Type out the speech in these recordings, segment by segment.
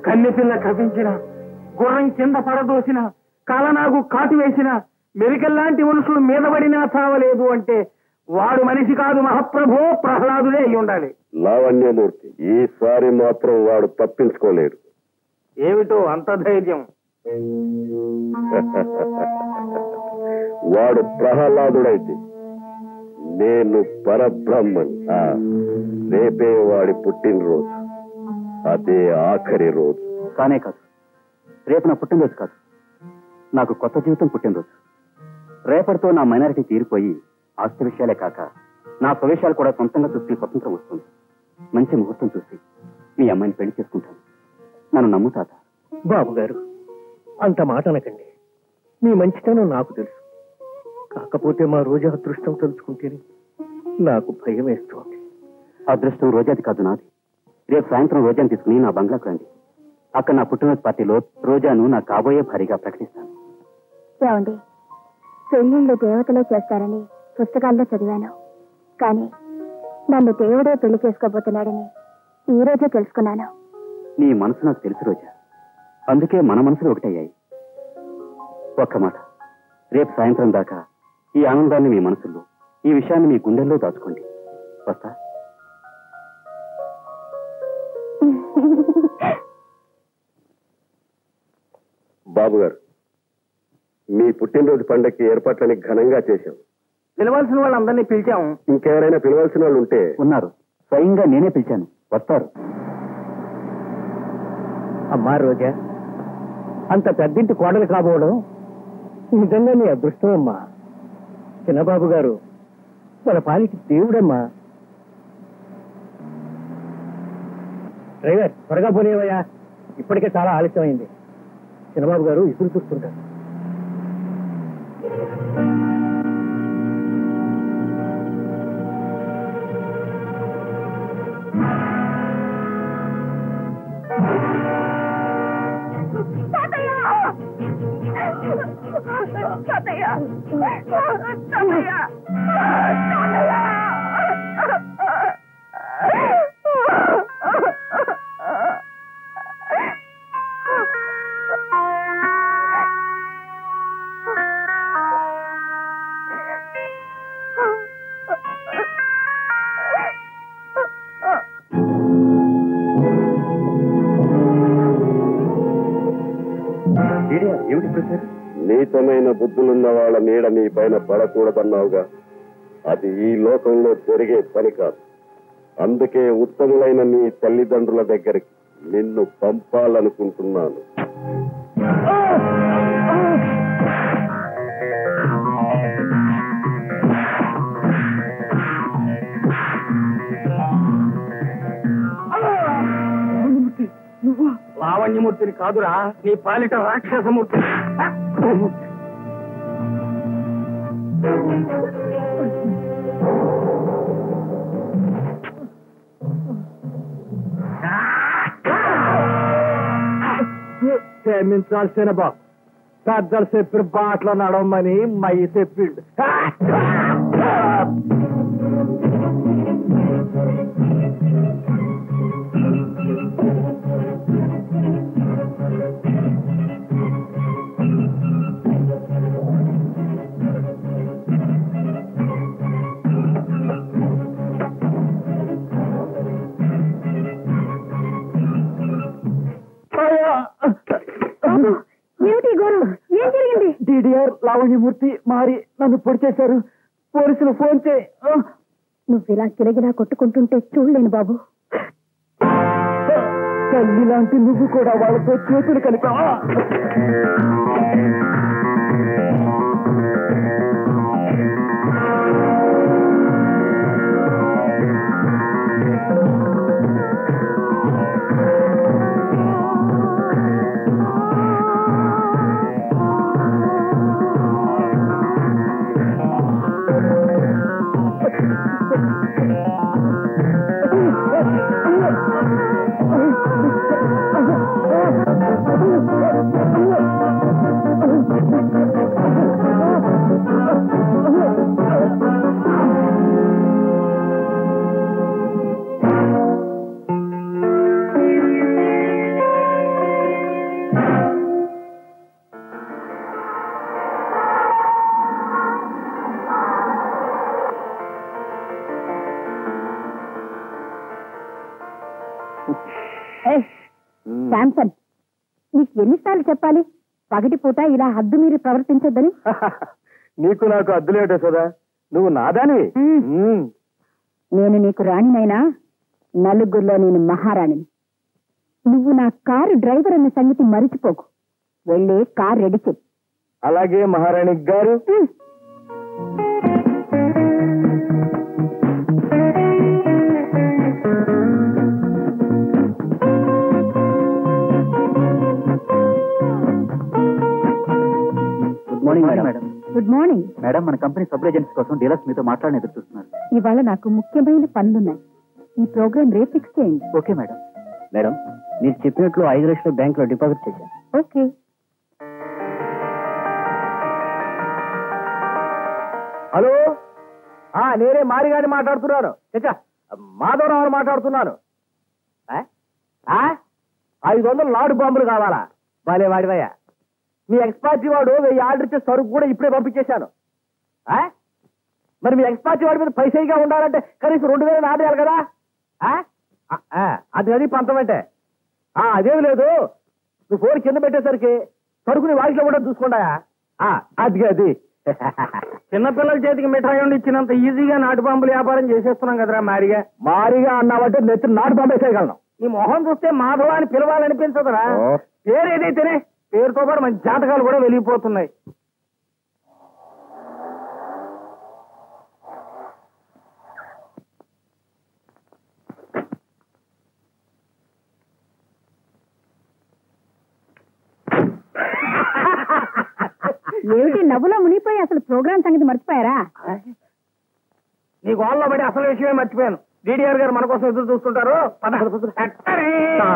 కన్నెపిల్ల కవించిన గుర్రం కింద పడదోసిన కాలనాగు కాటు వేసిన మెరికల్లాంటి మనుషులు మీద పడినా చావలేదు అంటే వాడు మనిషి కాదు మహాప్రభో ప్రహ్లాదుడే అయి ఉండాలి లావణ్యమూర్తి ఈసారి మాత్రం వాడు తప్పించుకోలేడు ఏమిటో అంత ధైర్యం వాడు ప్రహ్లాదుడైతే నేను పరబ్రహ్మన్ ఆ, రేపే వాడి పుట్టినరోజు అదే ఆఖరి రోజు కానే కాదు రేపు నా పుట్టినరోజు కాదు నాకు కొత్త జీవితం పుట్టినరోజు రేపటితో నా మైనారిటీ తీరిపోయి ఆస్తి విషయాలే కాక నా స్వవిషయాలు కూడా సొంతంగా చూసుకునే స్వతంత్రం వస్తుంది మంచి ముహూర్తం చూసి మీ అమ్మాయిని పెళ్లి చేసుకుంటాను నన్ను నమ్ము తాత బాబు గారు అంత మాట అనకండి మీ మంచితనం నాకు తెలుసు కాకపోతే మా రోజా అదృష్టం తలుచుకుంటేనే నాకు భయం వేస్తోంది అదృష్టం రోజాది కాదు నాది రేపు సాయంత్రం రోజాని తీసుకుని నా బంగ్లాకు రండి అక్కడ నా పుట్టినరోజు పార్టీలో రోజాను నా కాబోయే భారీగా ప్రకటిస్తాను ఏమండి పెళ్ళిళ్ళు దేవతలే చేస్తారని పుస్తకాల్లో చదివాను కానీ నన్ను దేవుడే పెళ్లి చేసుకోబోతున్నాడని ఈ రోజే తెలుసుకున్నాను నీ మనసు నాకు తెలుసు రోజా అందుకే మన మనసులు ఒకటయ్యాయి ఒక్క మాట రేపు సాయంత్రం దాకా ఈ ఆనందాన్ని మీ మనసుల్లో ఈ విషయాన్ని మీ గుండెల్లో దాచుకోండి వస్తా బాబు గారు మీ పుట్టినరోజు పండగకి ఏర్పాట్లని ఘనంగా చేశాం పిలవాల్సిన వాళ్ళందరినీ పిలిచాము ఇంకెవరైనా పిలవాల్సిన వాళ్ళు ఉంటే ఉన్నారు స్వయంగా నేనే పిలిచాను వస్తారు అమ్మా రోజా అంత పెద్దింటి కోడలు కాబోవడం నిజంగా నీ అదృష్టం అమ్మా చిన్నబాబు గారు మన పాలికి దేవుడమ్మా డ్రైవర్ త్వరగా పోనేవయ్యా ఇప్పటికే చాలా ఆలస్యమైంది చిన్నబాబు గారు ఎదురు చూస్తుంటారు ఏమిటి ప్రసాద్ నీచమైన బుద్ధులున్న వాళ్ళ నీడ నీ పైన పడకూడదన్నావుగా అది ఈ లోకంలో జరిగే పని కాదు అందుకే ఉత్తములైన నీ తల్లిదండ్రుల దగ్గరికి నిన్ను పంపాలనుకుంటున్నాను లావణ్యమూర్తిని కాదురా నీ పాలిట రాక్షసమూర్తి క్షమించాల్సిన బా పెద్దలు చెప్పిన బాటలో నడవమని మయ్యి చెప్పిండు ఏమిటి గోరు ఏం జరిగింది డిడిఆర్ లావణ్యమూర్తి మారి నన్ను పొడి చేశారు పోలీసులు ఫోన్ చేయి నువ్వు ఇలా గిలగిలా కొట్టుకుంటుంటే చూడలేను బాబు తల్లి లాంటి నువ్వు కూడా వాళ్ళతో చేతులు కలిపావా ఆ శాంసన్ నీకు ఎన్నిసార్లు చెప్పాలి పగటిపూట ఇలా హద్దు మీరు ప్రవర్తించొద్దని నీకు నాకు అద్దులేటే సోదా నువ్వు నాదానివి మ్మ్. మ్మ్. నేను నీకు రాణినైనా నలుగురిలో నేను మహారాణిని నువ్వు నా కారు డ్రైవర్ అన్న సంగతి మరిచిపోకు వెళ్ళి కారు రెడీ చెయ్యి అలాగే మహారాణి గారు మ్మ్. Good morning madam good morning madam మన కంపెనీ సప్లై ఏజెన్సీ కోసం డీలర్స్ మీతో మాట్లాడని ఎదురు చూస్తున్నారు ఇవాళ నాకు ముఖ్యమైన పనులున్నాయి ఈ ప్రోగ్రామ్ రేపు ఫిక్స్ చేయండి ఓకే మేడం మేడం మీరు చెప్పినట్లు ఐదు లక్షలు బ్యాంక్ లో డిపాజిట్ చేశాను ఓకే హలో ఆ నేనే మారిగాని మాట్లాడుతున్నాను చచ్చా మాధవరావు మాట్లాడుతున్నాను ఆ? ఆ? ఐదు వందలు లాడు బాంబులు కావాలా బాలే వాడివయ్యా మీ ఎక్స్పార్టీ వాడు వెయ్యి ఆర్డర్ ఇచ్చే సరుకు కూడా ఇప్పుడే పంపించేశాను ఆ? మరి మీ ఎక్స్పార్టీ వాడి మీద పైసైగా ఉండాలంటే కనీసం రెండు వేలు ఆడేయాలి కదా ఆ? ఆ, ఆ, అది అది పంతం అంటే ఆ, అదేమి లేదు నువ్వు ఫోన్ కింద పెట్టేసరికి సరుకుని వాటిలో కూడా చూసుకుంటాయా ఆ, అది అది చిన్నపిల్లల చేతికి మిఠాయి ఉండి ఇచ్చినంత ఈజీగా నాటు బాంబులు వ్యాపారం చేసేస్తున్నాం కదరా మారిగా మారిగా అన్నావంటే నెత్తి నాటు పంపేసేయగలను ఈ మొహం చూస్తే మాధవ అని పిలవాలనిపించదురా ఓ. పేరు ఏదైతేనే పేరుతో పాటు మంచి జాతకాలు కూడా వెలిగిపోతున్నాయి ఏమిటి నవ్వులో మునిగిపోయి అసలు ప్రోగ్రామ్ సంగతి మర్చిపోయారా నీ గోల్లో పడి అసలు విషయమే మర్చిపోయాను డిడిఆర్ గారు మన కోసం ఎదురు చూస్తుంటారు పద. అట్టరే.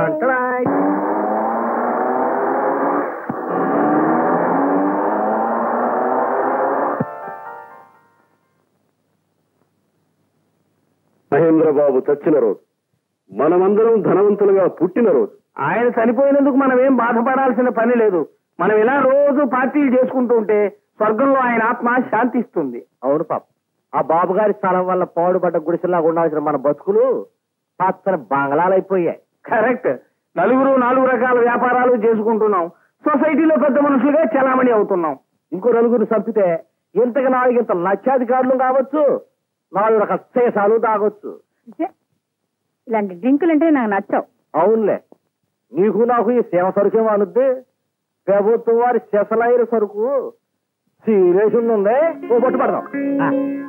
మహేంద్రబాబు చచ్చిన రోజు మనమందరం ధనవంతులుగా పుట్టిన రోజు ఆయన చనిపోయినందుకు మనం ఏం బాధపడాల్సిన పని లేదు మనం ఇలా రోజు పార్టీలు చేసుకుంటూ ఉంటే స్వర్గంలో ఆయన ఆత్మ శాంతిస్తుంది అవును పాప ఆ బాబు గారి స్థలం వల్ల పాడుపడ్డ గుడిసెలాగా ఉండాల్సిన మన బతుకులు పచ్చని బంగ్లాలు అయిపోయాయి కరెక్ట్ నలుగురు నాలుగు రకాల వ్యాపారాలు చేసుకుంటున్నాం సొసైటీలో పెద్ద మనుషులుగా చలామణి అవుతున్నాం ఇంకో నలుగురు చంపితే ఇంతకు నాలుగు ఇంత లక్షాధికారులు కావచ్చు నాలుగు రకాల శేషాలు తాగొచ్చు ఛే, ఇలాంటి డ్రింకులు అంటే నాకు నచ్చవు అవునులే నీకు నాకు ఈ సేవ సరుకేమో అనుద్ది ప్రభుత్వం వారి శశలైన సరుకు సీరియస్ ఉంది ఓ పట్టు పడదాం ఆ.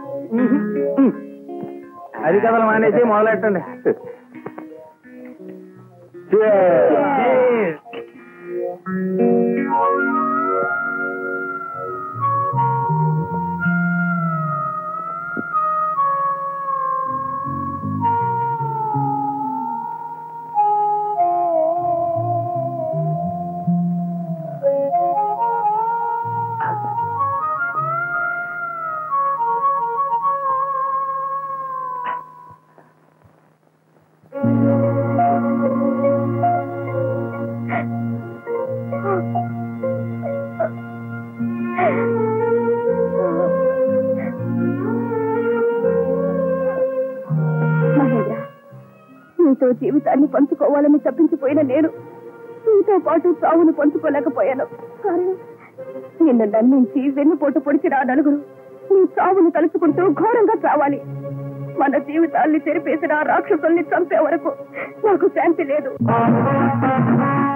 అది కథలు మానేసి మొదలెట్టండి Cheers. మహేంద్ర నీతో జీవితాన్ని పంచుకోవాలని తప్పించిపోయిన నేను నీతో పాటు చావును పంచుకోలేకపోయాను కారణం నిన్ను నమ్మించి వెన్నుపోటు పొడిచిన ఆ నలుగురు నీ చావును తలుచుకుంటూ ఘోరంగా చావాలి మన జీవితాల్ని తెరిపేసిన ఆ రాక్షసుల్ని చంపే వరకు నాకు శాంతి లేదు